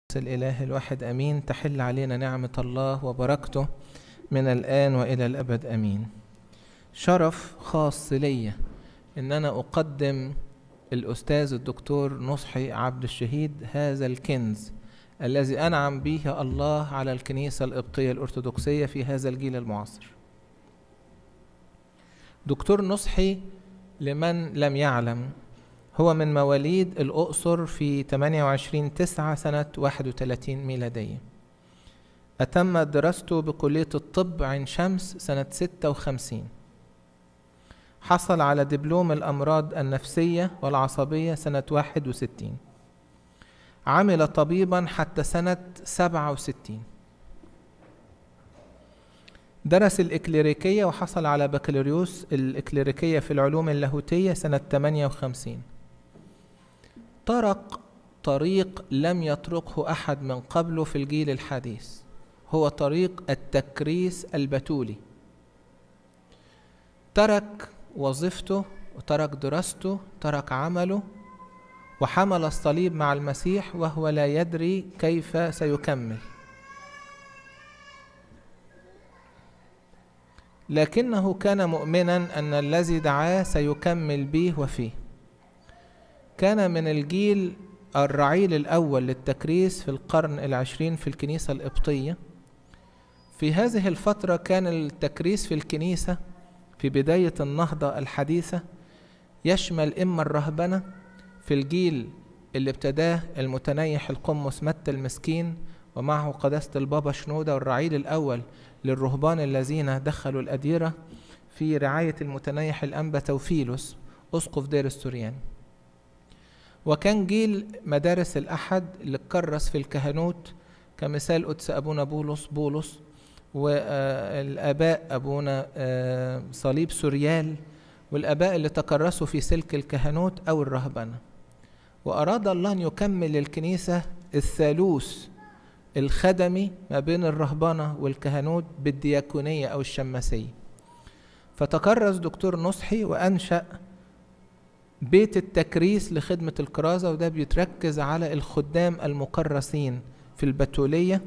الإله الواحد أمين تحل علينا نعمة الله وبركته من الآن وإلى الأبد أمين شرف خاص ليا إن أنا أقدم الأستاذ الدكتور نصحي عبد الشهيد هذا الكنز الذي أنعم به الله على الكنيسة القبطية الأرثوذكسية في هذا الجيل المعاصر دكتور نصحي لمن لم يعلم هو من مواليد الأقصر في 28 تسعة سنة 31 ميلادية أتم دراسته بكلية الطب عين شمس سنة 56 حصل على دبلوم الأمراض النفسية والعصبية سنة 61 عمل طبيبا حتى سنة 67 درس الإكليريكية وحصل على بكالوريوس الإكليريكية في العلوم اللاهوتية سنة 58 طرق طريق لم يطرقه أحد من قبله في الجيل الحديث هو طريق التكريس البتولي ترك وظيفته وترك دراسته ترك عمله وحمل الصليب مع المسيح وهو لا يدري كيف سيكمل لكنه كان مؤمنا ان الذي دعاه سيكمل به وفيه كان من الجيل الرعيل الاول للتكريس في القرن العشرين في الكنيسه القبطيه في هذه الفتره كان التكريس في الكنيسه في بدايه النهضه الحديثه يشمل اما الرهبنه في الجيل اللي ابتداه المتنيح القمص متى المسكين ومعه قداسة البابا شنودة والرعيل الأول للرهبان الذين دخلوا الأديرة في رعاية المتنيح الأنبا توفيلوس أسقف دير السوريان وكان جيل مدارس الأحد اللي اتكرس في الكهنوت كمثال قدس أبونا بولس بولس والآباء أبونا صليب سوريال والآباء اللي تكرسوا في سلك الكهنوت أو الرهبنة وأراد الله أن يكمل الكنيسة الثالوث الخدمي ما بين الرهبنة والكهنوت بالدياكونية أو الشماسية فتكرس دكتور نصحي وأنشأ بيت التكريس لخدمة الكرازة وده بيتركز على الخدام المكرسين في البتولية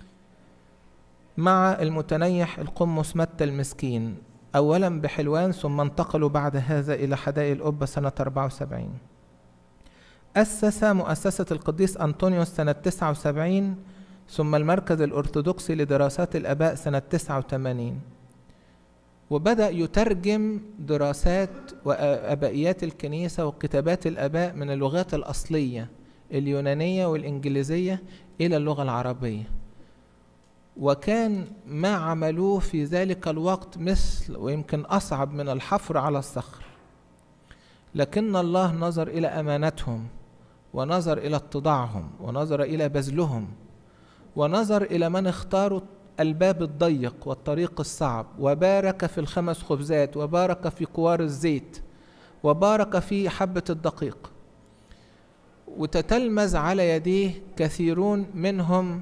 مع المتنيح القمص متى المسكين أولا بحلوان ثم انتقلوا بعد هذا إلى حدائق القبة سنة 74 أسس مؤسسة القديس أنطونيوس سنة 79 ثم المركز الأرثوذكسي لدراسات الآباء سنة 89 وبدأ يترجم دراسات وآبائيات الكنيسة وكتابات الآباء من اللغات الأصلية اليونانية والإنجليزية إلى اللغة العربية وكان ما عملوه في ذلك الوقت مثل ويمكن أصعب من الحفر على الصخر لكن الله نظر إلى أمانتهم ونظر إلى اتضاعهم ونظر إلى بذلهم ونظر إلى من اختاروا الباب الضيق والطريق الصعب وبارك في الخمس خبزات وبارك في كوار الزيت وبارك في حبة الدقيق وتتلمذ على يديه كثيرون منهم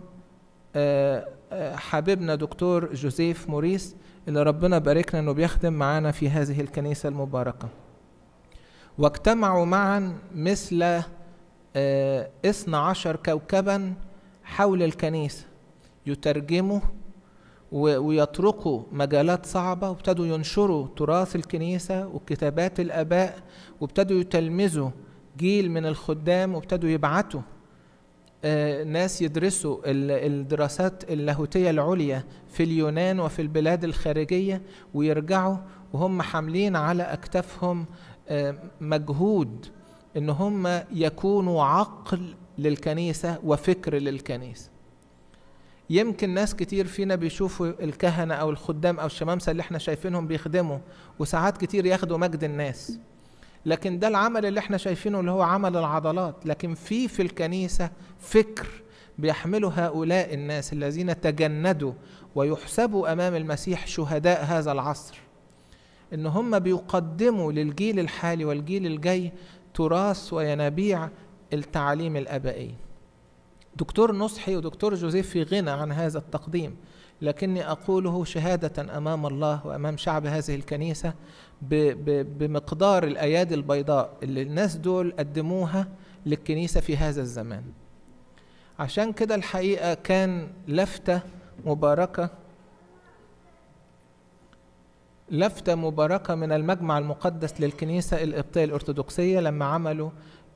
حبيبنا دكتور جوزيف موريس اللي ربنا باركنا انه بيخدم معانا في هذه الكنيسة المباركة واجتمعوا معا مثل اثنى عشر كوكبا حول الكنيسة يترجموا ويطرقوا مجالات صعبة وابتدوا ينشروا تراث الكنيسة وكتابات الآباء وابتدوا يتلمذوا جيل من الخدام وابتدوا يبعتوا ناس يدرسوا الدراسات اللاهوتية العليا في اليونان وفي البلاد الخارجية ويرجعوا وهم حاملين على أكتافهم مجهود ان هم يكونوا عقل للكنيسة وفكر للكنيسة يمكن ناس كتير فينا بيشوفوا الكهنة أو الخدام أو الشمامسة اللي احنا شايفينهم بيخدموا وساعات كتير ياخدوا مجد الناس لكن ده العمل اللي احنا شايفينه اللي هو عمل العضلات لكن في في الكنيسة فكر بيحمله هؤلاء الناس الذين تجندوا ويحسبوا أمام المسيح شهداء هذا العصر إن هم بيقدموا للجيل الحالي والجيل الجاي تراث وينابيع التعاليم الآبائية دكتور نصحي ودكتور جوزيف في غنى عن هذا التقديم لكني أقوله شهادة أمام الله وأمام شعب هذه الكنيسة بمقدار الأيادي البيضاء اللي الناس دول قدموها للكنيسة في هذا الزمان عشان كده الحقيقة كان لفتة مباركة لفتة مباركة من المجمع المقدس للكنيسة القبطية الأرثوذكسية لما عملوا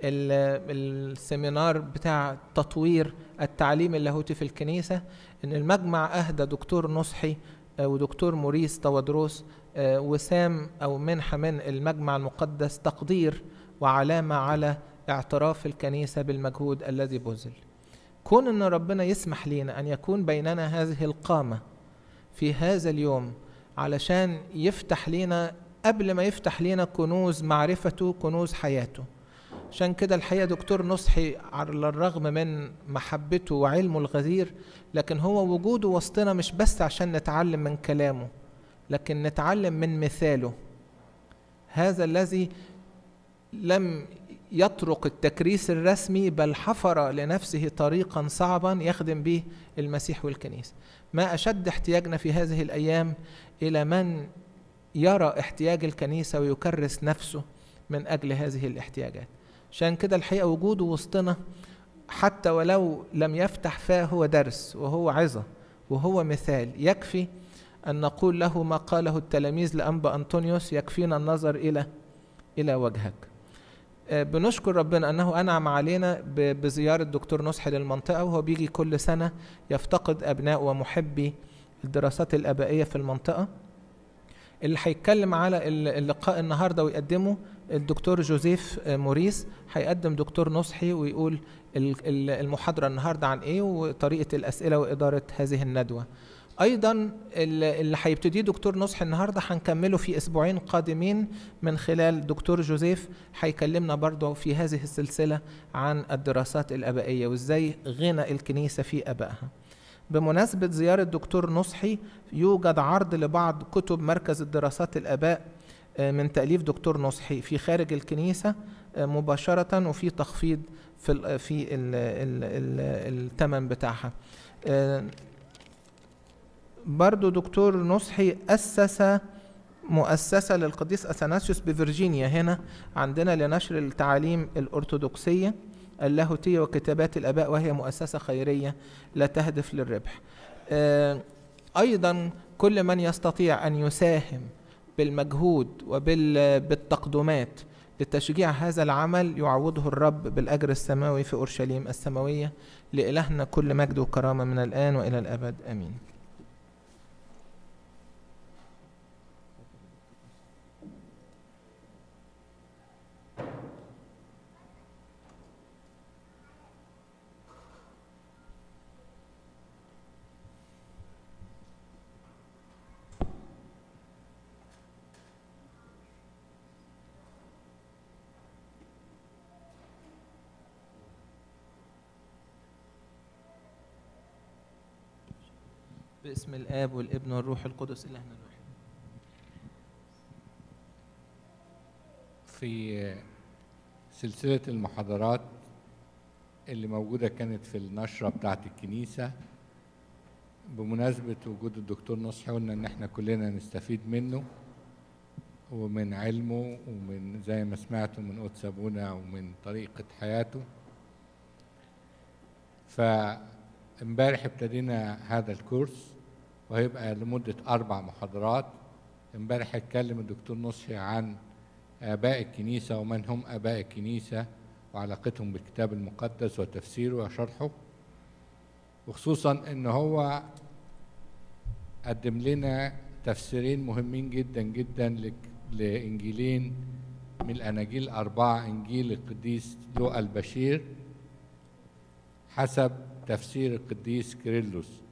السيمينار بتاع تطوير التعليم اللاهوتي في الكنيسة إن المجمع أهدى دكتور نصحي ودكتور موريس تودروس وسام أو منحة من المجمع المقدس تقدير وعلامة على اعتراف الكنيسة بالمجهود الذي بذل كون أن ربنا يسمح لنا أن يكون بيننا هذه القامة في هذا اليوم علشان يفتح لنا قبل ما يفتح لنا كنوز معرفته كنوز حياته عشان كده الحقيقة دكتور نصحي على الرغم من محبته وعلمه الغزير لكن هو وجوده وسطنا مش بس عشان نتعلم من كلامه لكن نتعلم من مثاله هذا الذي لم يطرق التكريس الرسمي بل حفر لنفسه طريقا صعبا يخدم به المسيح والكنيسة ما أشد احتياجنا في هذه الأيام إلى من يرى احتياج الكنيسة ويكرس نفسه من أجل هذه الاحتياجات عشان كده الحقيقة وجوده وسطنا حتى ولو لم يفتح فاه هو درس وهو عظة وهو مثال يكفي أن نقول له ما قاله التلاميذ لأنبا أنطونيوس يكفينا النظر إلى إلى وجهك بنشكر ربنا أنه أنعم علينا بزيارة دكتور نصحي للمنطقة وهو بيجي كل سنة يفتقد أبناء ومحبي الدراسات الآبائية في المنطقة اللي هيتكلم على اللقاء النهارده ويقدمه الدكتور جوزيف موريس هيقدم دكتور نصحي ويقول المحاضرة النهارده عن ايه وطريقة الأسئلة وإدارة هذه الندوة. أيضا اللي هيبتديه دكتور نصحي النهارده هنكمله في أسبوعين قادمين من خلال دكتور جوزيف هيكلمنا برضه في هذه السلسلة عن الدراسات الآبائية وإزاي غنى الكنيسة في آبائها. بمناسبة زيارة دكتور نصحي يوجد عرض لبعض كتب مركز الدراسات الآباء من تأليف دكتور نصحي في خارج الكنيسة مباشرة وفي تخفيض في في الثمن بتاعها. برضو دكتور نصحي أسس مؤسسة للقديس أثناسيوس بفرجينيا هنا عندنا لنشر التعاليم الأرثوذكسية اللاهوتية وكتابات الآباء وهي مؤسسة خيرية لا تهدف للربح أيضا كل من يستطيع أن يساهم بالمجهود وبالتقدمات لتشجيع هذا العمل يعوضه الرب بالأجر السماوي في أورشليم السماوية لإلهنا كل مجد وكرامة من الآن وإلى الأبد آمين باسم الآب والابن والروح القدس إلهنا الواحد في سلسلة المحاضرات اللي موجودة كانت في النشرة بتاعة الكنيسة بمناسبة وجود الدكتور نصحي قلنا إن إحنا كلنا نستفيد منه ومن علمه ومن زي ما سمعتوا من قدس أبونا ومن طريقة حياته فامبارح ابتدينا هذا الكورس وهيبقى لمدة أربع محاضرات امبارح اتكلم الدكتور نصحي عن آباء الكنيسة ومن هم آباء الكنيسة وعلاقتهم بالكتاب المقدس وتفسيره وشرحه وخصوصا ان هو قدم لنا تفسيرين مهمين جدا جدا لانجيلين من الاناجيل الاربعه انجيل القديس لوقا البشير حسب تفسير القديس كيرلس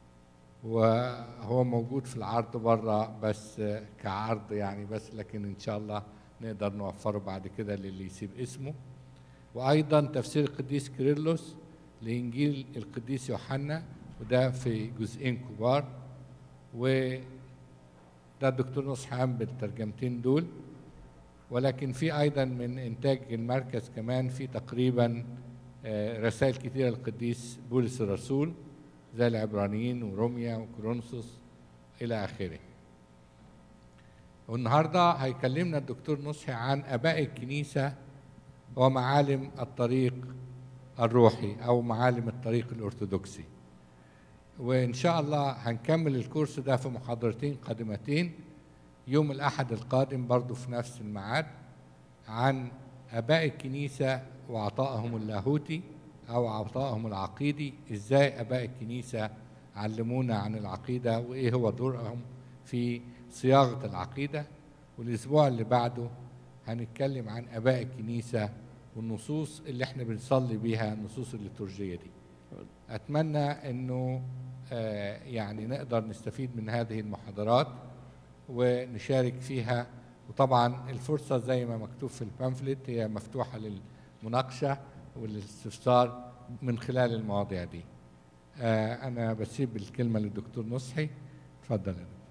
وهو موجود في العرض بره بس كعرض يعني بس لكن ان شاء الله نقدر نوفره بعد كده للي يسيب اسمه وايضا تفسير القديس كيرلس لانجيل القديس يوحنا وده في جزئين كبار و ده الدكتور نصح قام بالترجمتين دول ولكن في ايضا من انتاج المركز كمان في تقريبا رسائل كتيره للقديس بولس الرسول زي العبرانيين وروميا وكرونسوس الى اخره والنهارده هيكلمنا الدكتور نصحي عن اباء الكنيسه ومعالم الطريق الروحي أو معالم الطريق الأرثوذكسي وإن شاء الله هنكمل الكورس ده في محاضرتين قادمتين يوم الأحد القادم برضو في نفس الميعاد عن آباء الكنيسة وعطائهم اللاهوتي أو عطائهم العقيدي إزاي آباء الكنيسة علمونا عن العقيدة وإيه هو دورهم في صياغة العقيدة والأسبوع اللي بعده هنتكلم عن آباء الكنيسة والنصوص اللي احنا بنصلي بيها النصوص الليتورجية دي أتمنى أنه آه يعني نقدر نستفيد من هذه المحاضرات ونشارك فيها وطبعا الفرصة زي ما مكتوب في البامفلت هي مفتوحة للمناقشة والاستفسار من خلال المواضيع دي آه أنا بسيب الكلمة للدكتور نصحي اتفضل يا دكتور.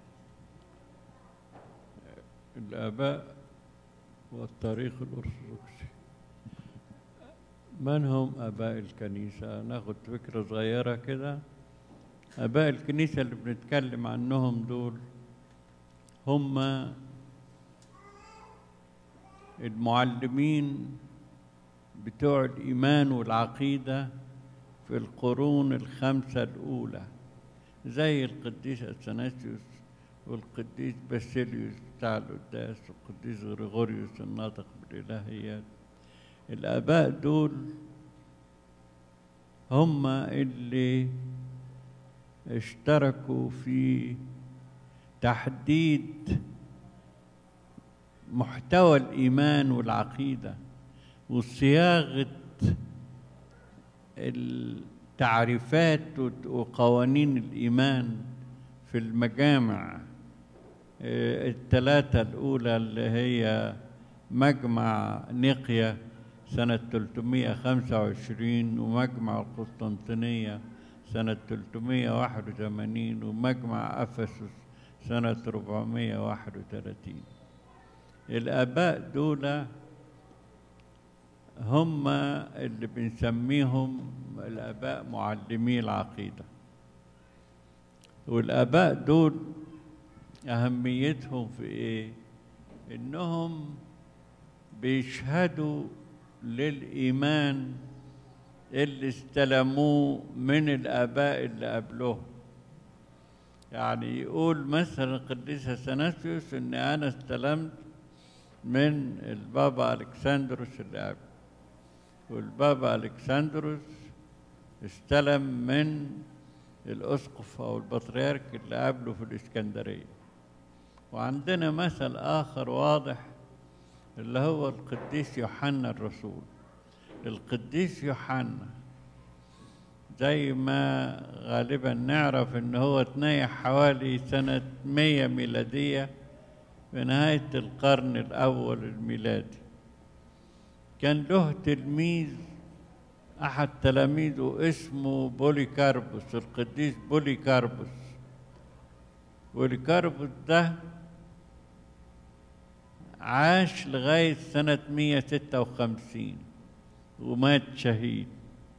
الآباء والتاريخ الأرثوذكسي من هم آباء الكنيسة؟ ناخد فكرة صغيرة كده آباء الكنيسة اللي بنتكلم عنهم دول هم المعلمين بتوع الإيمان والعقيدة في القرون الخمسة الأولى زي القديس أثناسيوس والقديس باسيليوس بتاع القداس والقديس غريغوريوس الناطق بالإلهيات الآباء دول هم اللي اشتركوا في تحديد محتوى الإيمان والعقيدة وصياغة التعريفات وقوانين الإيمان في المجامع الثلاثة الأولى اللي هي مجمع نقيا سنة 325 ومجمع القسطنطينية سنة 381 ومجمع أفسس سنة 431 الآباء دول هم اللي بنسميهم الآباء معلمي العقيدة والآباء دول أهميتهم في إيه؟ إنهم بيشهدوا للإيمان اللي استلموه من الآباء اللي قبلهم يعني يقول مثلا القديس اثناسيوس ان انا استلمت من البابا الكسندروس اللي قبل والبابا الكسندروس استلم من الاسقف او البطريرك اللي قبله في الاسكندريه وعندنا مثل اخر واضح اللي هو القديس يوحنا الرسول القديس يوحنا زي ما غالبا نعرف ان هو تنيح حوالي سنة مية ميلادية في نهاية القرن الأول الميلادي كان له تلميذ أحد تلاميذه اسمه بوليكاربوس القديس بوليكاربوس بوليكاربوس ده عاش لغاية سنة 156 ومات شهيد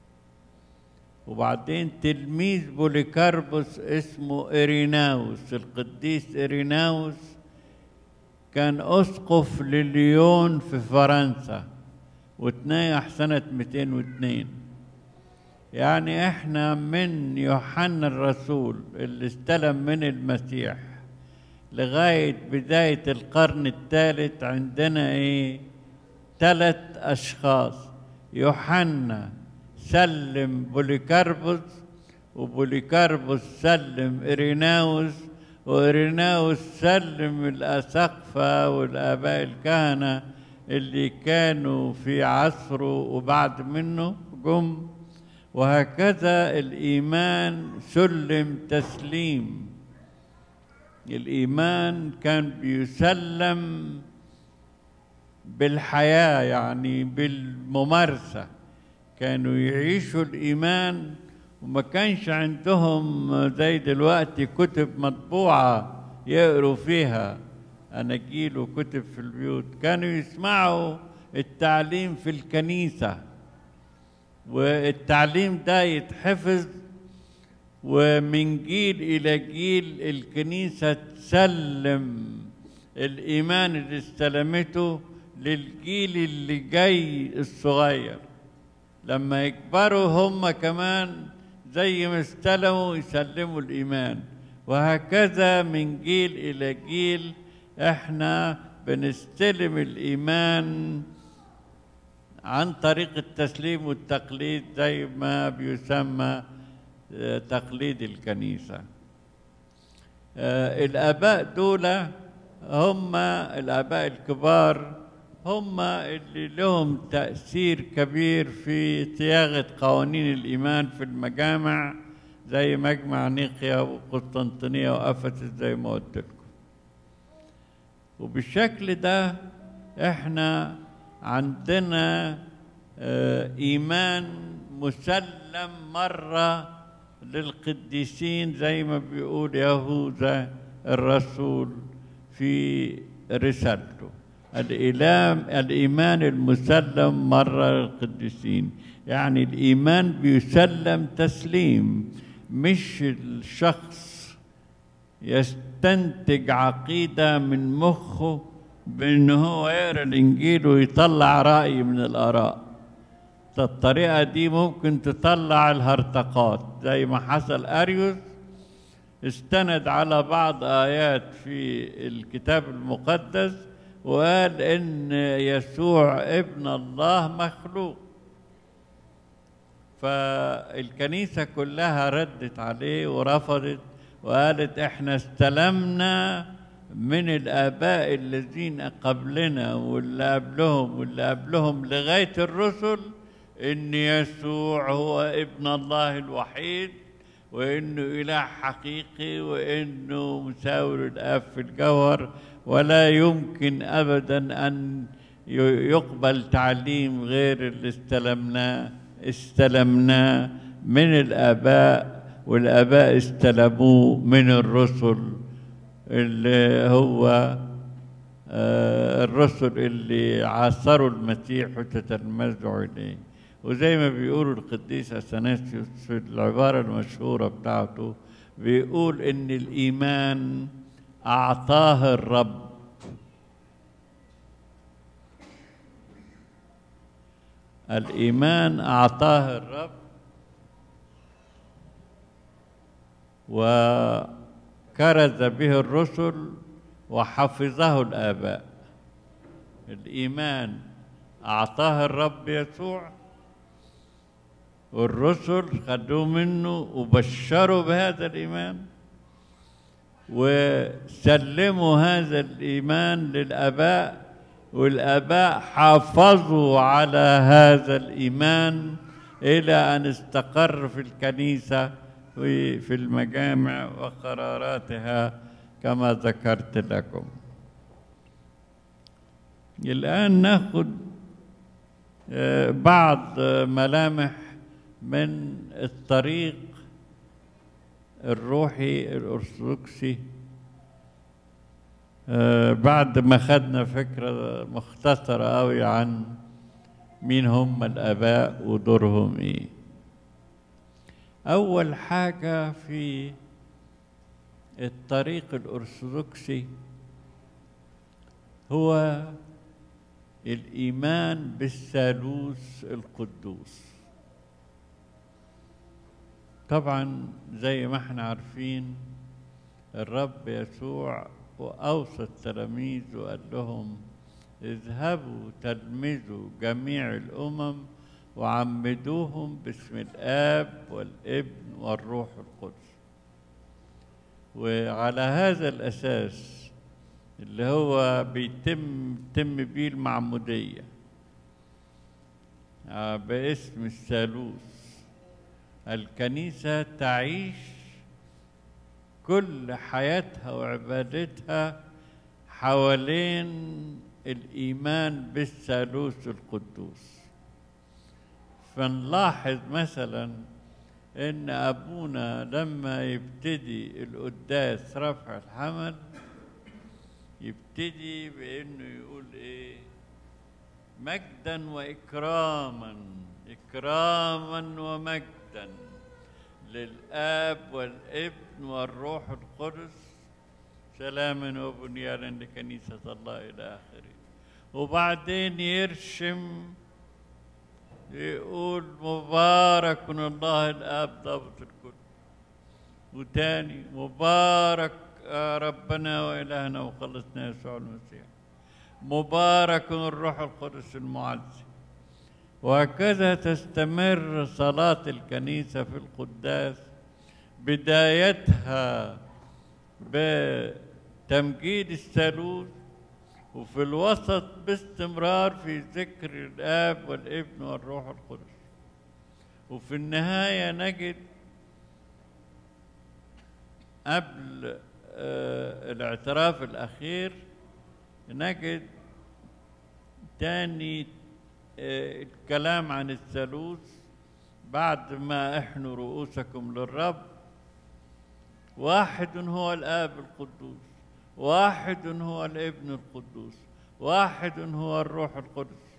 وبعدين تلميذ بوليكاربوس اسمه إريناوس القديس إريناوس كان أسقف لليون في فرنسا وتنايح سنة 202 يعني احنا من يوحنا الرسول اللي استلم من المسيح لغاية بداية القرن الثالث عندنا ايه ثلاث أشخاص يوحنا سلم بوليكاربوس وبوليكاربوس سلم إريناوس وإريناوس سلم الأسقفة والآباء الكهنة اللي كانوا في عصره وبعد منه جم وهكذا الإيمان سلم تسليم الإيمان كان بيسلم بالحياة يعني بالممارسة كانوا يعيشوا الإيمان وما كانش عندهم زي دلوقتي كتب مطبوعة يقروا فيها أناجيل وكتب في البيوت كانوا يسمعوا التعليم في الكنيسة والتعليم ده يتحفظ ومن جيل إلى جيل الكنيسة تسلم الإيمان اللي استلمته للجيل اللي جاي الصغير لما يكبروا هم كمان زي ما استلموا يسلموا الإيمان وهكذا من جيل إلى جيل احنا بنستلم الإيمان عن طريق التسليم والتقليد زي ما بيسمى آه، تقليد الكنيسة آه، الآباء دول هم الآباء الكبار هم اللي لهم تأثير كبير في صياغة قوانين الإيمان في المجامع زي مجمع نيقيا وقسطنطينية وأفسس زي ما قلت لكم وبالشكل ده احنا عندنا آه، إيمان مسلم مرة للقديسين زي ما بيقول يهوذا الرسول في رسالته الإلام الإيمان المسلم مرة للقديسين يعني الإيمان بيسلم تسليم مش الشخص يستنتج عقيدة من مخه بأنه هو يقرأ الإنجيل ويطلع رأي من الآراء الطريقة دي ممكن تطلع الهرطقات زي ما حصل أريوس استند على بعض آيات في الكتاب المقدس وقال إن يسوع ابن الله مخلوق فالكنيسة كلها ردت عليه ورفضت وقالت احنا استلمنا من الآباء الذين قبلنا واللي قبلهم واللي قبلهم لغاية الرسل إن يسوع هو ابن الله الوحيد وإنه إله حقيقي وإنه مساوي للآب في الجوهر ولا يمكن أبدا أن ي- يقبل تعليم غير اللي استلمناه استلمناه من الآباء والآباء استلموه من الرسل اللي هو آه، الرسل اللي عاصروا المسيح وتتلمذوا إليه وزي ما بيقولوا القديس أثناسيوس في العبارة المشهورة بتاعته بيقول إن الإيمان أعطاه الرب الإيمان أعطاه الرب وكرز به الرسل وحفظه الآباء الإيمان أعطاه الرب يسوع والرسل خدوه منه وبشروا بهذا الإيمان وسلموا هذا الإيمان للآباء والآباء حافظوا على هذا الإيمان إلى أن استقر في الكنيسة وفي المجامع وقراراتها كما ذكرت لكم الآن ناخذ آه، بعض آه، ملامح من الطريق الروحي الأرثوذكسي آه، بعد ما خدنا فكرة مختصرة أوي عن مين هم الآباء ودورهم إيه أول حاجة في الطريق الأرثوذكسي هو الإيمان بالثالوث القدوس طبعا زي ما احنا عارفين الرب يسوع وأوصى التلاميذ وقال لهم اذهبوا تلمذوا جميع الأمم وعمدوهم باسم الآب والابن والروح القدس وعلى هذا الأساس اللي هو بيتم تم بيه المعمودية آه، باسم الثالوث الكنيسة تعيش كل حياتها وعبادتها حوالين الإيمان بالثالوث القدوس فنلاحظ مثلا إن أبونا لما يبتدي القداس رفع الحمل يبتدي بإنه يقول إيه مجدا وإكراما إكراما ومجدا للآب والابن والروح القدس سلاما وبنيانا لكنيسة الله إلى آخره وبعدين يرشم يقول مبارك الله الآب ضابط الكل وتاني مبارك آه، ربنا وإلهنا وخلصنا يسوع المسيح مبارك الروح القدس المعزي وهكذا تستمر صلاة الكنيسة في القداس بدايتها بتمجيد الثالوث وفي الوسط باستمرار في ذكر الآب والابن والروح القدس وفي النهاية نجد قبل آه، الاعتراف الأخير نجد تاني آه، الكلام عن الثالوث بعد ما احنوا رؤوسكم للرب واحد هو الآب القدوس واحد هو الابن القدوس واحد هو الروح القدس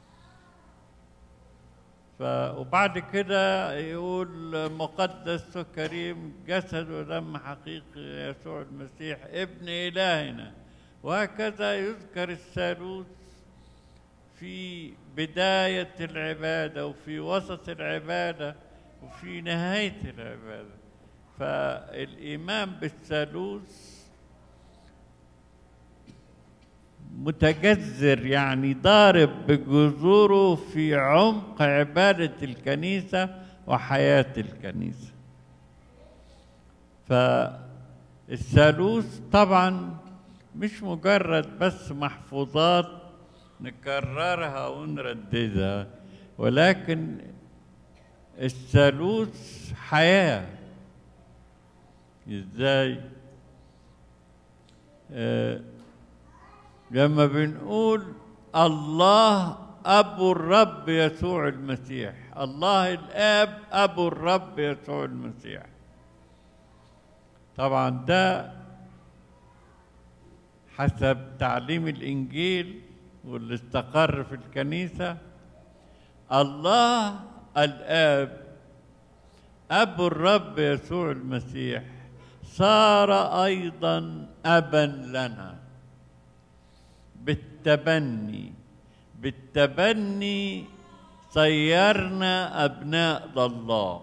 ف وبعد كده يقول مقدس وكريم جسد ودم حقيقي يسوع المسيح ابن إلهنا وهكذا يذكر الثالوث في بداية العبادة وفي وسط العبادة وفي نهاية العبادة فالإيمان بالثالوث متجذر يعني ضارب بجذوره في عمق عبادة الكنيسة وحياة الكنيسة فالثالوث طبعا مش مجرد بس محفوظات نكررها ونرددها ولكن الثالوث حياة ازاي آه لما بنقول الله أبو الرب يسوع المسيح الله الآب أبو الرب يسوع المسيح طبعا ده حسب تعليم الإنجيل واللي استقر في الكنيسة الله الآب أبو الرب يسوع المسيح صار أيضا أبا لنا بالتبني بالتبني صيرنا أبناء الله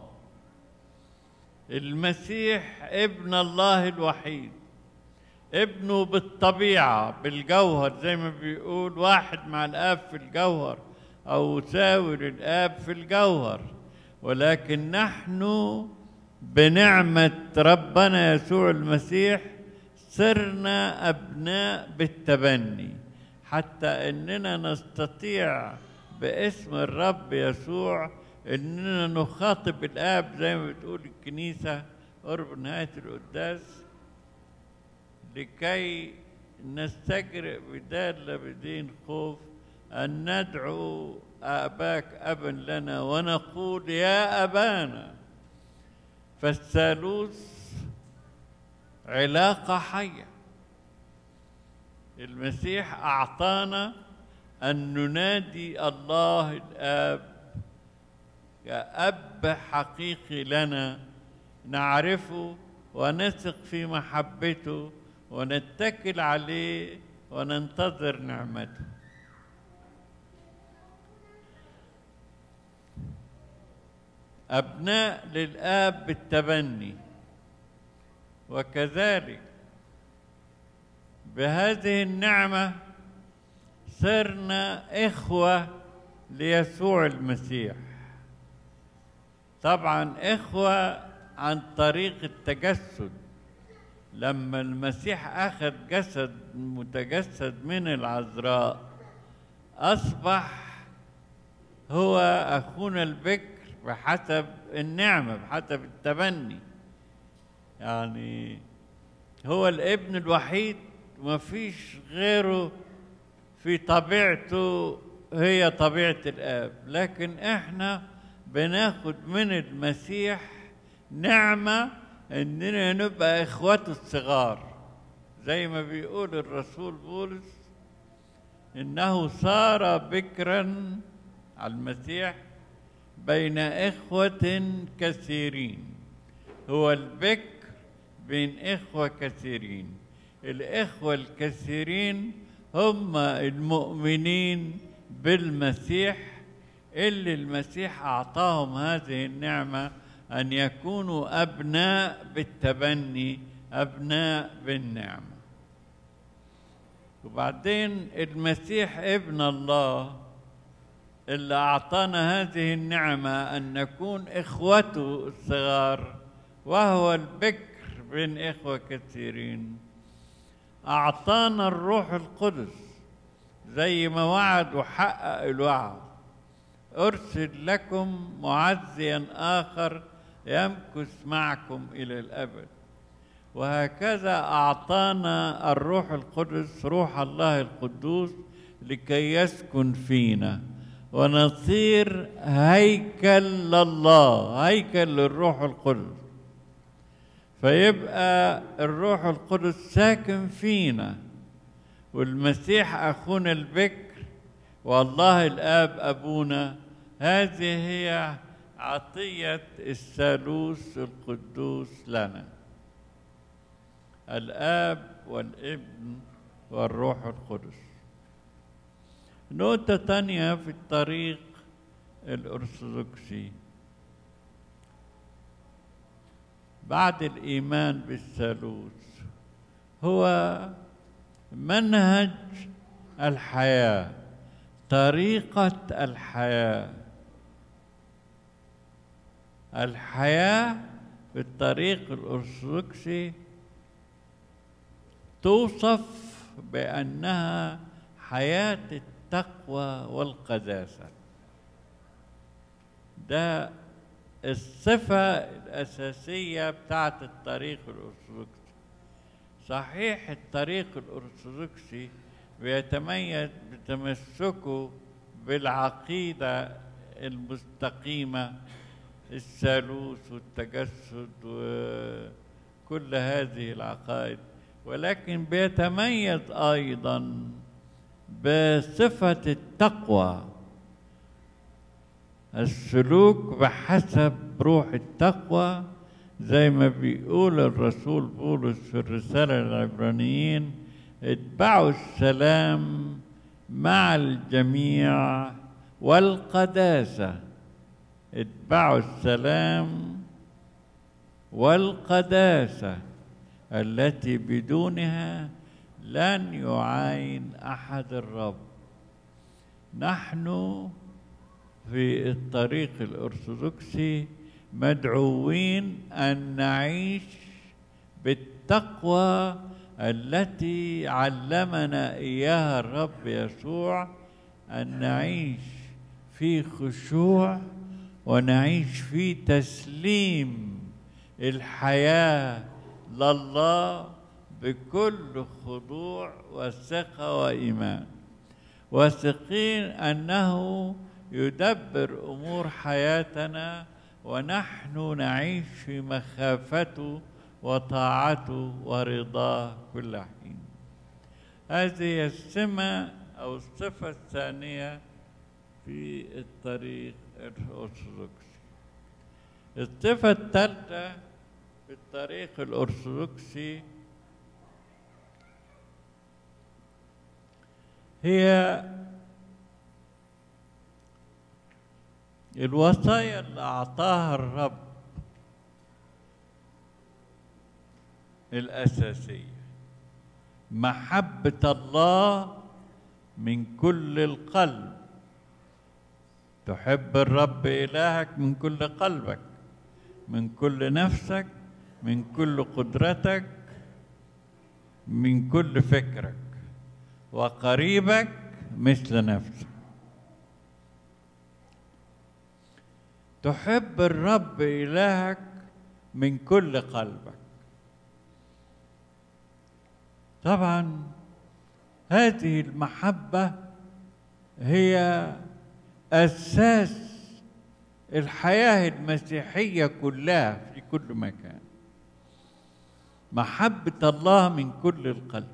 المسيح ابن الله الوحيد ابنه بالطبيعة بالجوهر زي ما بيقول واحد مع الآب في الجوهر أو يساوي للآب في الجوهر ولكن نحن بنعمة ربنا يسوع المسيح صرنا أبناء بالتبني حتى اننا نستطيع باسم الرب يسوع اننا نخاطب الاب زي ما بتقول الكنيسه قرب نهايه القداس لكي نستجرئ بدال بدين خوف ان ندعو اباك ابا لنا ونقول يا ابانا فالثالوث علاقه حيه المسيح أعطانا أن ننادي الله الآب كأب حقيقي لنا نعرفه ونثق في محبته ونتكل عليه وننتظر نعمته أبناء للآب بالتبني وكذلك بهذه النعمة صرنا إخوة ليسوع المسيح طبعا إخوة عن طريق التجسد لما المسيح أخذ جسد متجسد من العذراء أصبح هو أخونا البكر بحسب النعمة بحسب التبني يعني هو الابن الوحيد ما فيش غيره في طبيعته هي طبيعة الآب لكن إحنا بناخد من المسيح نعمة إننا نبقى إخوته الصغار زي ما بيقول الرسول بولس إنه صار بكرا على المسيح بين إخوة كثيرين هو البكر بين إخوة كثيرين الإخوة الكثيرين هم المؤمنين بالمسيح اللي المسيح أعطاهم هذه النعمة أن يكونوا أبناء بالتبني أبناء بالنعمة وبعدين المسيح ابن الله اللي أعطانا هذه النعمة أن نكون إخوته الصغار وهو البكر بين إخوة كثيرين أعطانا الروح القدس زي ما وعد وحقق الوعد أرسل لكم معزيا آخر يمكث معكم إلى الأبد وهكذا أعطانا الروح القدس روح الله القدوس لكي يسكن فينا ونصير هيكل لله هيكل للروح القدس فيبقى الروح القدس ساكن فينا والمسيح أخونا البكر والله الآب أبونا هذه هي عطية الثالوث القدوس لنا الآب والابن والروح القدس نقطة تانية في الطريق الأرثوذكسي بعد الإيمان بالثالوث هو منهج الحياة طريقة الحياة الحياة في الطريق الأرثوذكسي توصف بأنها حياة التقوى والقداسة ده الصفة الأساسية بتاعت الطريق الأرثوذكسي صحيح الطريق الأرثوذكسي بيتميز بتمسكه بالعقيدة المستقيمة الثالوث والتجسد وكل هذه العقائد ولكن بيتميز أيضا بصفة التقوى السلوك بحسب روح التقوى زي ما بيقول الرسول بولس في الرسالة للعبرانيين اتبعوا السلام مع الجميع والقداسة اتبعوا السلام والقداسة التي بدونها لن يعاين أحد الرب نحن في الطريق الأرثوذكسي مدعوين أن نعيش بالتقوى التي علمنا إياها الرب يسوع أن نعيش في خشوع ونعيش في تسليم الحياة لله بكل خضوع وثقة وإيمان واثقين أنه يدبر أمور حياتنا ونحن نعيش في مخافته وطاعته ورضاه كل حين هذه السمة أو الصفة الثانية في الطريق الأرثوذكسي الصفة الثالثة في الطريق الأرثوذكسي هي الوصايا اللي أعطاها الرب الأساسية محبة الله من كل القلب تحب الرب إلهك من كل قلبك من كل نفسك من كل قدرتك من كل فكرك وقريبك مثل نفسك تحب الرب إلهك من كل قلبك طبعا هذه المحبة هي أساس الحياة المسيحية كلها في كل مكان محبة الله من كل القلب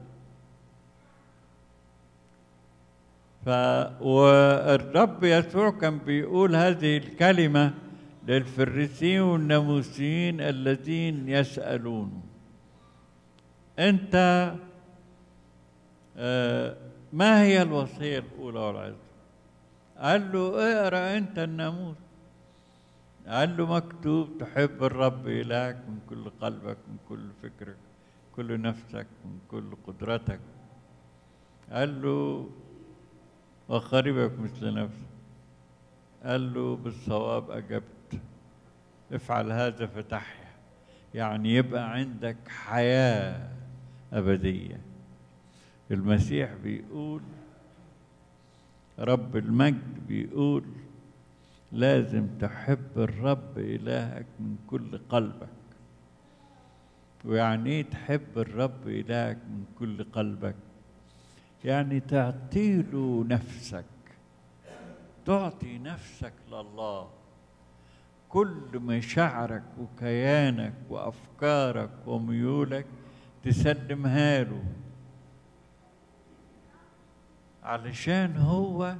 ف والرب يسوع كان بيقول هذه الكلمة للفريسيين والناموسيين الذين يسألون أنت آه ما هي الوصية الأولى والعظمى؟ قال له اقرا انت الناموس قال له مكتوب تحب الرب إلهك من كل قلبك من كل فكرك كل نفسك من كل قدرتك قال له وقريبك مثل نفسك قال له بالصواب أجبت افعل هذا فتحيا يعني يبقى عندك حياة أبدية المسيح بيقول رب المجد بيقول لازم تحب الرب إلهك من كل قلبك ويعني ايه تحب الرب إلهك من كل قلبك يعني تعطيله نفسك تعطي نفسك لله كل مشاعرك وكيانك وأفكارك وميولك تسلمها له علشان هو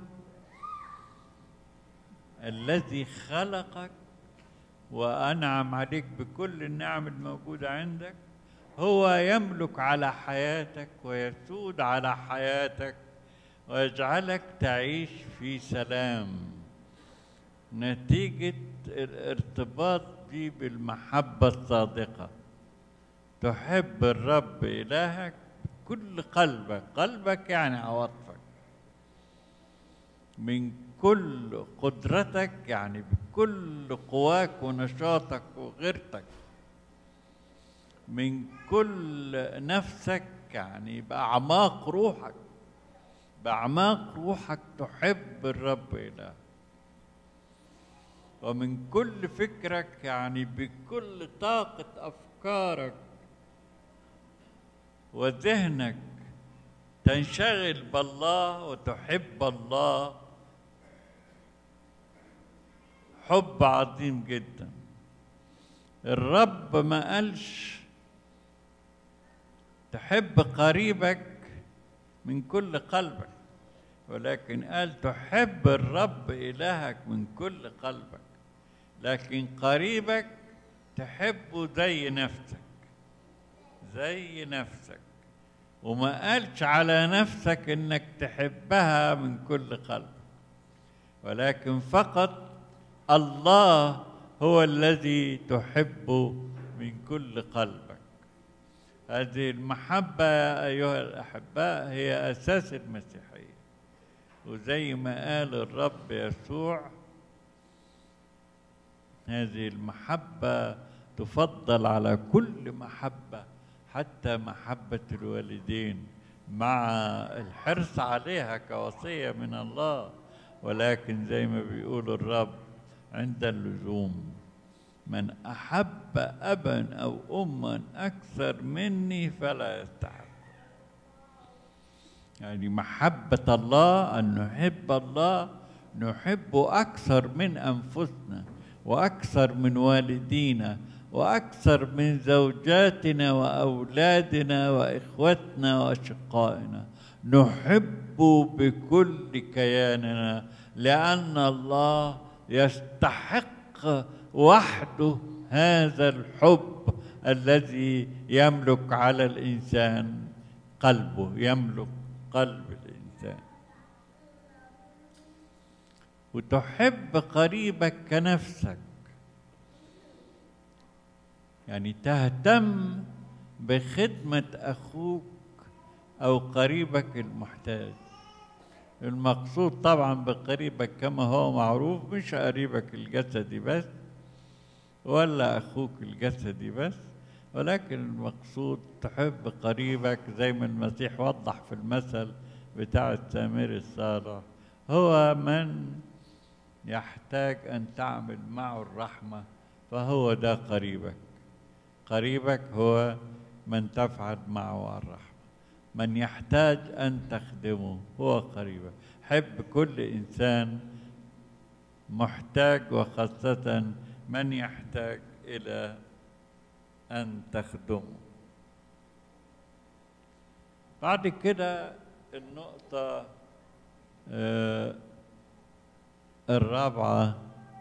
الذي خلقك وأنعم عليك بكل النعم الموجودة عندك هو يملك على حياتك ويسود على حياتك ويجعلك تعيش في سلام نتيجة الارتباط دي بالمحبة الصادقة تحب الرب إلهك بكل قلبك قلبك يعني عواطفك من كل قدرتك يعني بكل قواك ونشاطك وغيرتك من كل نفسك يعني بأعماق روحك بأعماق روحك تحب الرب إله ومن كل فكرك يعني بكل طاقة أفكارك وذهنك تنشغل بالله وتحب الله حب عظيم جدا الرب ما قالش تحب قريبك من كل قلبك ولكن قال تحب الرب إلهك من كل قلبك لكن قريبك تحبه زي نفسك زي نفسك وما قالش على نفسك انك تحبها من كل قلبك ولكن فقط الله هو الذي تحبه من كل قلبك هذه المحبة يا أيها الأحباء هي أساس المسيحية وزي ما قال الرب يسوع هذه المحبة تفضل على كل محبة حتى محبة الوالدين مع الحرص عليها كوصية من الله ولكن زي ما بيقول الرب عند اللزوم من أحب أبا أو أما أكثر مني فلا يستحق يعني محبة الله أن نحب الله نحبه أكثر من أنفسنا وأكثر من والدينا وأكثر من زوجاتنا وأولادنا وإخوتنا وأشقائنا نحبه بكل كياننا لأن الله يستحق وحده هذا الحب الذي يملك على الإنسان قلبه يملك قلب الإنسان وتحب قريبك كنفسك يعني تهتم بخدمة أخوك أو قريبك المحتاج المقصود طبعا بقريبك كما هو معروف مش قريبك الجسدي بس ولا أخوك الجسدي بس ولكن المقصود تحب قريبك زي ما المسيح وضح في المثل بتاع السامري الصالح هو من يحتاج أن تعمل معه الرحمة فهو ده قريبك قريبك هو من تفعل معه الرحمة من يحتاج أن تخدمه هو قريبك حب كل إنسان محتاج وخاصة من يحتاج إلى أن تخدمه بعد كده النقطة آه الرابعة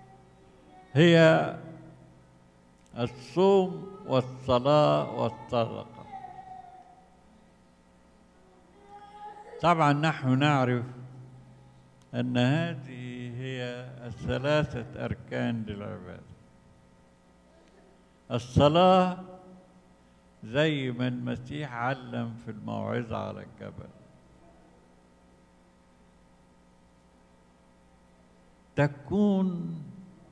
هي الصوم والصلاة والصدقة طبعا نحن نعرف أن هذه هي الثلاثة أركان للعبادة الصلاة زي ما المسيح علم في الموعظة على الجبل تكون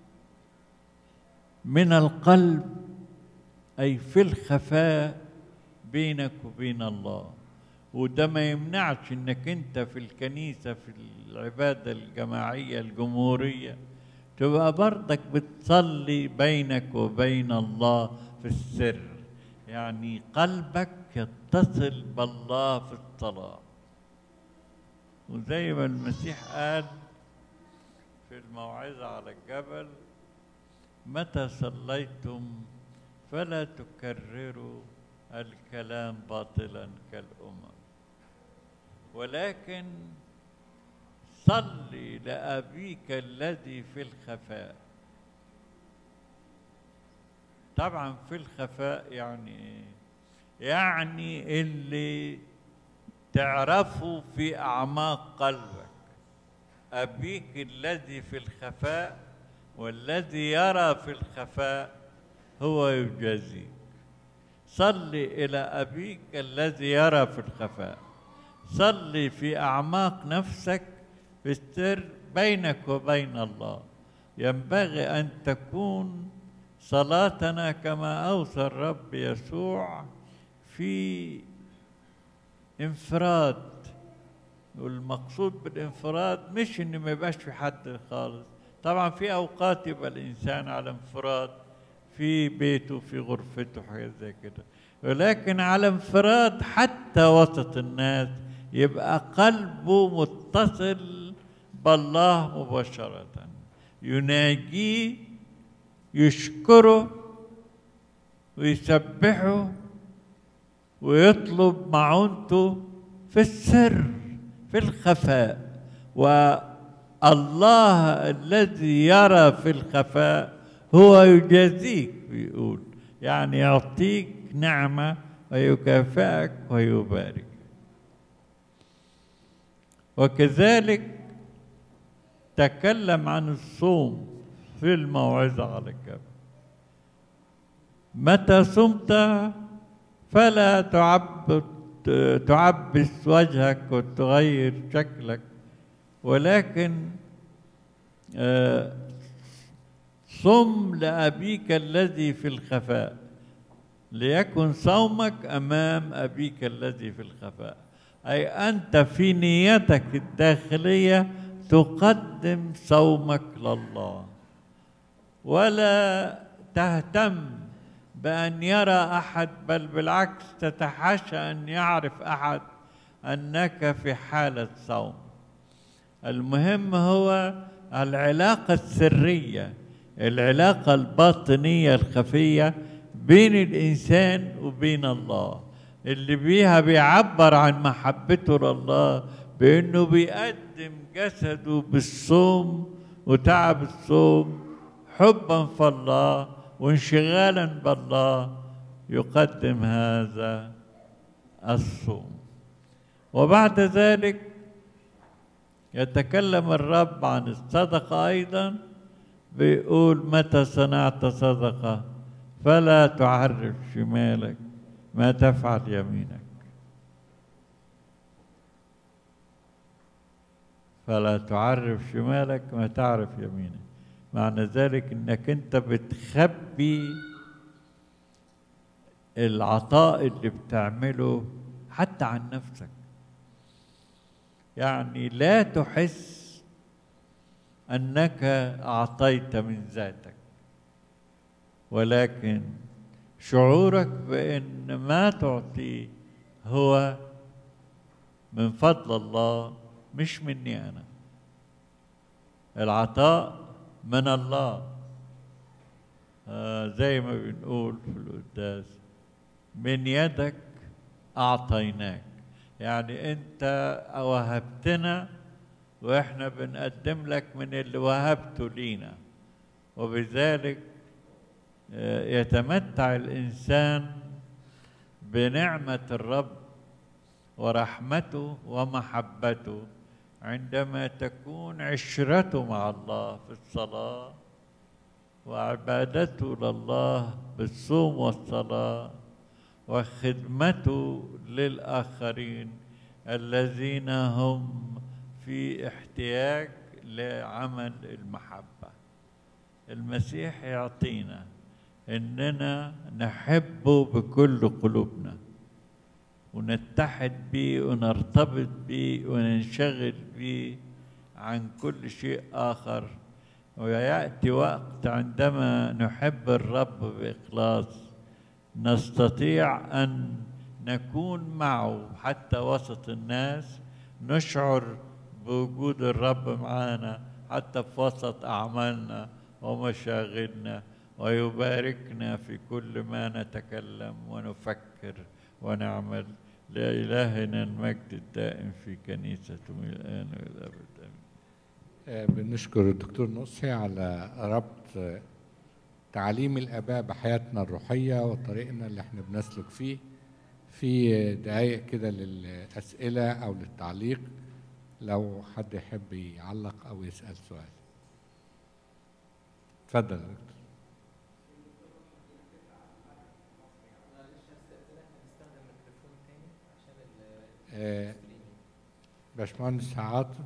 من القلب أي في الخفاء بينك وبين الله وده ما يمنعش انك انت في الكنيسة في العبادة الجماعية الجمهورية تبقى برضك بتصلي بينك وبين الله في السر يعني قلبك يتصل بالله في الصلاة وزي ما المسيح قال في الموعظة على الجبل متى صليتم فلا تكرروا الكلام باطلا كالأمم ولكن صل لأبيك الذي في الخفاء طبعا في الخفاء يعني إيه؟ يعني اللي تعرفه في أعماق قلبك أبيك الذي في الخفاء والذي يرى في الخفاء هو يجازيك صل إلى أبيك الذي يرى في الخفاء صل في أعماق نفسك في السر بينك وبين الله ينبغي أن تكون صلاتنا كما أوصى الرب يسوع في انفراد والمقصود بالانفراد مش ان ما يبقاش في حد خالص طبعا في اوقات يبقى الانسان على انفراد في بيته في غرفته حاجات زي كده ولكن على انفراد حتى وسط الناس يبقى قلبه متصل بالله مباشرة يناجيه يشكره ويسبحه ويطلب معونته في السر في الخفاء والله الذي يرى في الخفاء هو يجازيك بيقول يعني يعطيك نعمة ويكافئك ويبارك وكذلك تكلم عن الصوم في الموعظة على الجبل متى صمت فلا تعب تعبس وجهك وتغير شكلك ولكن آه، صم لأبيك الذي في الخفاء ليكن صومك أمام أبيك الذي في الخفاء أي أنت في نيتك الداخلية تقدم صومك لله ولا تهتم بأن يرى أحد بل بالعكس تتحاشى أن يعرف أحد أنك في حالة صوم المهم هو العلاقة السرية العلاقة الباطنية الخفية بين الإنسان وبين الله اللي بيها بيعبر عن محبته لله بأنه بيقدم جسده بالصوم وتعب الصوم حبا في الله وانشغالا بالله يقدم هذا الصوم وبعد ذلك يتكلم الرب عن الصدقة أيضا بيقول متى صنعت صدقة فلا تعرف شمالك ما تفعل يمينك فلا تعرف شمالك ما تعرف يمينك معنى ذلك انك انت بتخبي العطاء اللي بتعمله حتى عن نفسك يعني لا تحس انك اعطيت من ذاتك ولكن شعورك بان ما تعطيه هو من فضل الله مش مني انا العطاء من الله آه زي ما بنقول في القداس من يدك اعطيناك يعني انت وهبتنا واحنا بنقدم لك من اللي وهبته لينا وبذلك يتمتع الانسان بنعمه الرب ورحمته ومحبته عندما تكون عشرته مع الله في الصلاة وعبادته لله بالصوم والصلاة وخدمته للآخرين الذين هم في احتياج لعمل المحبة المسيح يعطينا اننا نحبه بكل قلوبنا ونتحد بيه ونرتبط بيه وننشغل بيه عن كل شيء آخر ويأتي وقت عندما نحب الرب بإخلاص نستطيع أن نكون معه حتى وسط الناس نشعر بوجود الرب معنا حتى في وسط أعمالنا ومشاغلنا ويباركنا في كل ما نتكلم ونفكر ونعمل لإلهنا المجد الدائم في كنيسته من الآن والأبد آمين آه، بنشكر الدكتور نصحي على ربط آه، تعليم الآباء بحياتنا الروحية وطريقنا اللي احنا بنسلك فيه في دقايق كده للأسئلة أو للتعليق لو حد يحب يعلق أو يسأل سؤال اتفضل يا دكتور آه، باشمهندس عاطف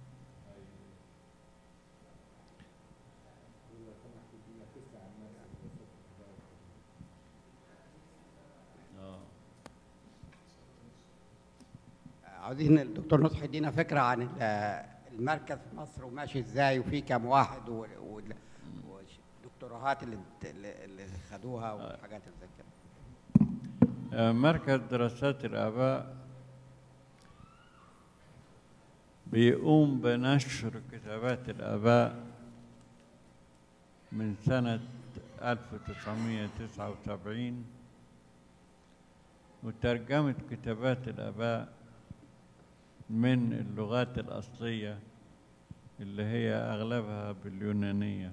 عاوزين الدكتور نصحي يدينا فكره عن ال- المركز في مصر وماشي ازاي وفي كام واحد و- و- والدكتوراهات اللي اللي اللي خدوها وحاجات زي كده آه، مركز دراسات الآباء بيقوم بنشر كتابات الآباء من سنة 1979 وترجمة كتابات الآباء من اللغات الأصلية اللي هي أغلبها باليونانية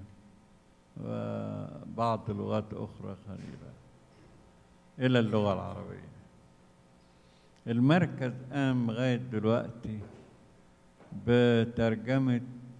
وبعض لغات أخرى قليلة إلى اللغة العربية المركز قام لغاية دلوقتي بترجمة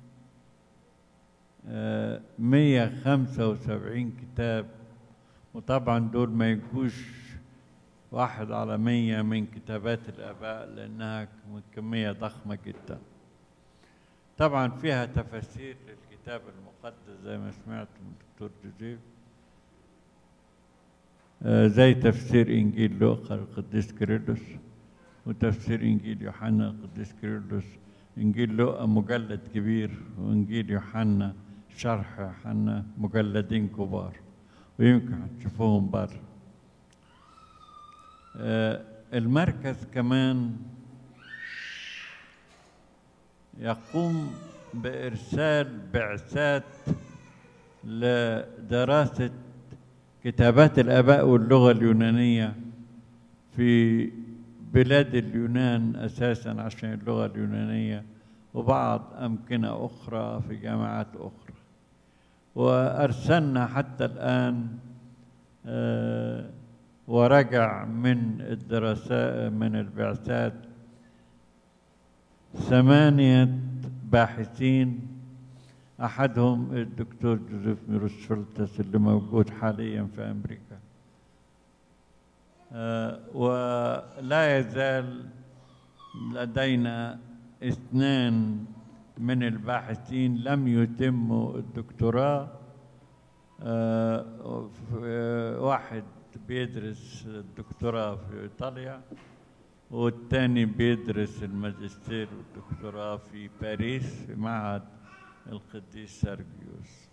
آه، 175 كتاب وطبعا دول ما يجوش واحد على مية من كتابات الآباء لأنها كم- كمية ضخمة جدا طبعا فيها تفاسير للكتاب المقدس زي ما سمعت من الدكتور جوزيف آه، زي تفسير إنجيل لوقا القديس كيرلس وتفسير إنجيل يوحنا القديس كيرلس إنجيل لوقا مجلد كبير وإنجيل يوحنا شرح يوحنا مجلدين كبار ويمكن هتشوفوهم بره آه، المركز كمان يقوم بإرسال بعثات لدراسة كتابات الآباء واللغة اليونانية في بلاد اليونان أساسا عشان اللغة اليونانية وبعض أمكنة أخرى في جامعات أخرى وأرسلنا حتى الآن آه، ورجع من الدراسات من البعثات ثمانية باحثين أحدهم الدكتور جوزيف ميروسفلتس اللي موجود حاليا في أمريكا آه، ولا يزال لدينا اثنان من الباحثين لم يتموا الدكتوراه آه، ف- آه، واحد بيدرس الدكتوراه في إيطاليا والتاني بيدرس الماجستير والدكتوراه في باريس في معهد القديس سيرجيوس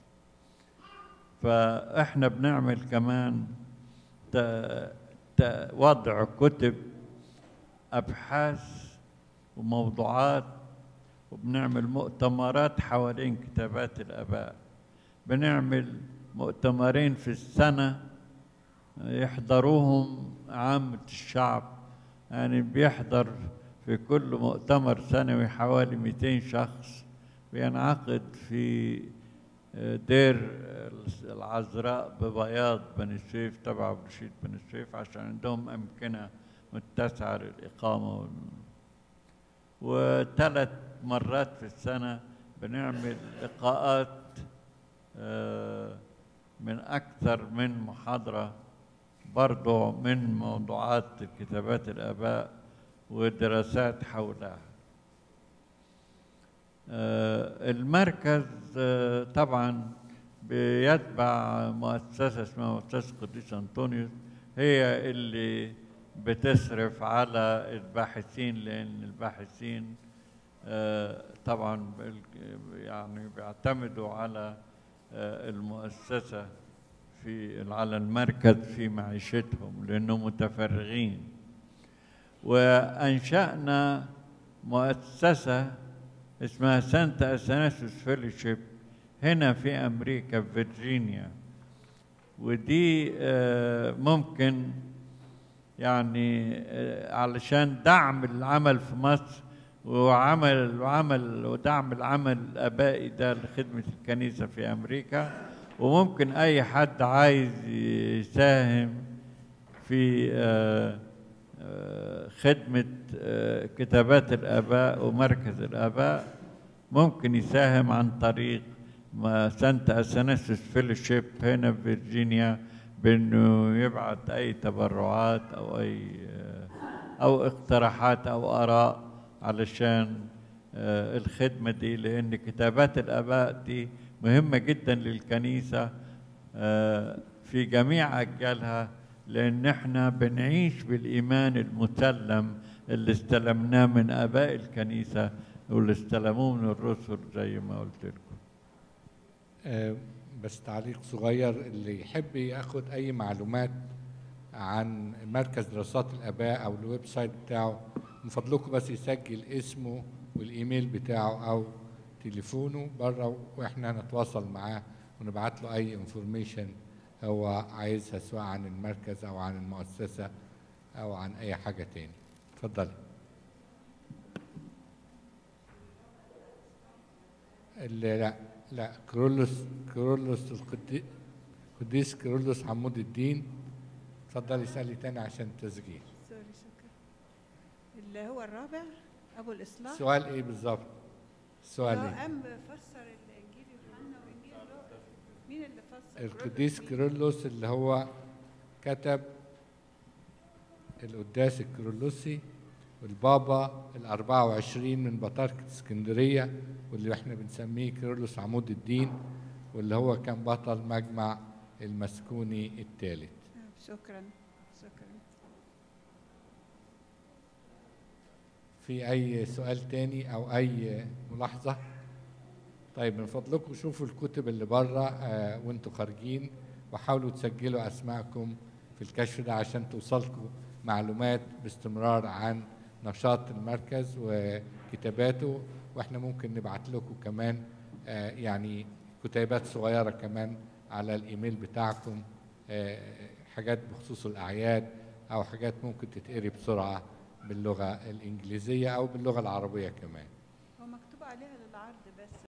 فاحنا بنعمل كمان ت- ت- وضع كتب ابحاث وموضوعات وبنعمل مؤتمرات حوالين كتابات الاباء بنعمل مؤتمرين في السنه يحضروهم عامه الشعب يعني بيحضر في كل مؤتمر سنوي حوالي 200 شخص بينعقد في دير العذراء ببياض بني سويف تبع برشيد بني سويف عشان عندهم أمكنة متسعة للإقامة وال- وثلاث مرات في السنة بنعمل لقاءات آه، من أكثر من محاضرة برضو من موضوعات كتابات الآباء ودراسات حولها آه، المركز آه، طبعا بيتبع مؤسسة اسمها مؤسسة قديس أنطونيوس هي اللي بتصرف على الباحثين لأن الباحثين آه، طبعا بال- يعني بيعتمدوا على آه، المؤسسة في على المركز في معيشتهم لأنهم متفرغين وأنشأنا مؤسسة اسمها سانتا أثناسيوس فيلوشيب هنا في أمريكا في فيرجينيا ودي آه، ممكن يعني آه، علشان دعم العمل في مصر وعمل وعمل ودعم العمل الآبائي ده لخدمة الكنيسة في أمريكا وممكن أي حد عايز يساهم في آه، آه، خدمة آه، كتابات الآباء ومركز الآباء ممكن يساهم عن طريق ما سانتا أثناسيوس فيلوشيب هنا في فيرجينيا بأنه يبعث أي تبرعات أو أي آه، أو اقتراحات أو آراء علشان آه، الخدمة دي لأن كتابات الآباء دي مهمة جدا للكنيسة آه، في جميع أجيالها لأن احنا بنعيش بالإيمان المسلم اللي استلمناه من آباء الكنيسة واللي استلموه من الرسل زي ما قلت لكم آه، بس تعليق صغير اللي يحب ياخد اي معلومات عن مركز دراسات الاباء او الويب سايت بتاعه من فضلكم بس يسجل اسمه والايميل بتاعه او تليفونه بره واحنا هنتواصل معاه ونبعت له اي انفورميشن هو عايزها سواء عن المركز او عن المؤسسه او عن اي حاجه تاني اتفضلي اللي لا لا كرولوس كرولوس القدي- القديس كرولوس عمود الدين اتفضلي اسالي تاني عشان التسجيل سوري شكرا اللي هو الرابع ابو الاصلاح السؤال ايه بالظبط السؤال هو ايه قام فسر الانجيل يوحنا وانجيل لوقا مين اللي فسر القديس مين؟ كيرلس اللي هو كتب القداس الكيرلسي والبابا ال 24 من بطاركة اسكندرية واللي احنا بنسميه كيرلس عمود الدين واللي هو كان بطل مجمع المسكوني الثالث آه، شكرا شكرا في أي سؤال تاني أو أي ملاحظة؟ طيب من فضلكم شوفوا الكتب اللي بره آه وانتوا خارجين وحاولوا تسجلوا أسماءكم في الكشف ده عشان توصلكم معلومات باستمرار عن نشاط المركز وكتاباته واحنا ممكن نبعت لكم كمان آه يعني كتيبات صغيرة كمان على الإيميل بتاعكم آه حاجات بخصوص الأعياد أو حاجات ممكن تتقري بسرعة باللغة الإنجليزية أو باللغة العربية كمان هو مكتوب عليها للعرض بس